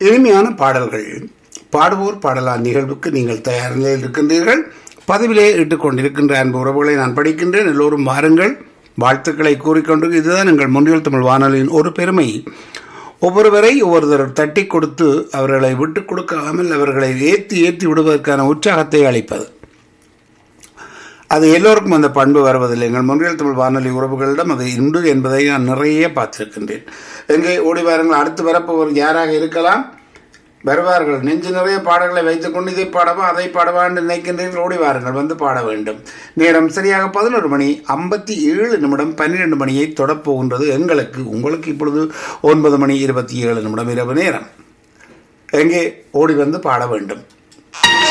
இனிமையான பாடல்கள் பாடுவோர் பாடலான் நிகழ்வுக்கு நீங்கள் தயார் நிலையில் இருக்கின்றீர்கள் பதிவிலே இட்டுக் கொண்டிருக்கின்ற அன்பு உறவுகளை நான் படிக்கின்றேன் எல்லோரும் வாருங்கள் வாழ்த்துக்களை கூறிக்கொண்டு இதுதான் எங்கள் முன்னில் தமிழ் வானொலியின் ஒரு பெருமை ஒவ்வொருவரை ஒவ்வொருத்தர் தட்டி கொடுத்து அவர்களை விட்டுக் கொடுக்காமல் அவர்களை ஏற்றி ஏற்றி விடுவதற்கான உற்சாகத்தை அளிப்பது அது எல்லோருக்கும் அந்த பண்பு வருவதில்லை எங்கள் முன்னில் தமிழ் வானொலி உறவுகளிடம் அது உண்டு என்பதை நான் நிறைய பார்த்திருக்கின்றேன் எங்கே ஓடி வாருங்கள் அடுத்து வரப்போவர் யாராக இருக்கலாம் வருவார்கள் நெஞ்சு நிறைய பாடல்களை வைத்துக்கொண்டு இதை பாடவா அதை பாடவா என்று நினைக்கின்றீர்கள் ஓடி வாருங்கள் வந்து பாட வேண்டும் நேரம் சரியாக பதினொரு மணி ஐம்பத்தி ஏழு நிமிடம் பன்னிரெண்டு மணியை தொடப்போகின்றது எங்களுக்கு உங்களுக்கு இப்பொழுது ஒன்பது மணி இருபத்தி ஏழு நிமிடம் இரவு நேரம் எங்கே ஓடி வந்து பாட வேண்டும்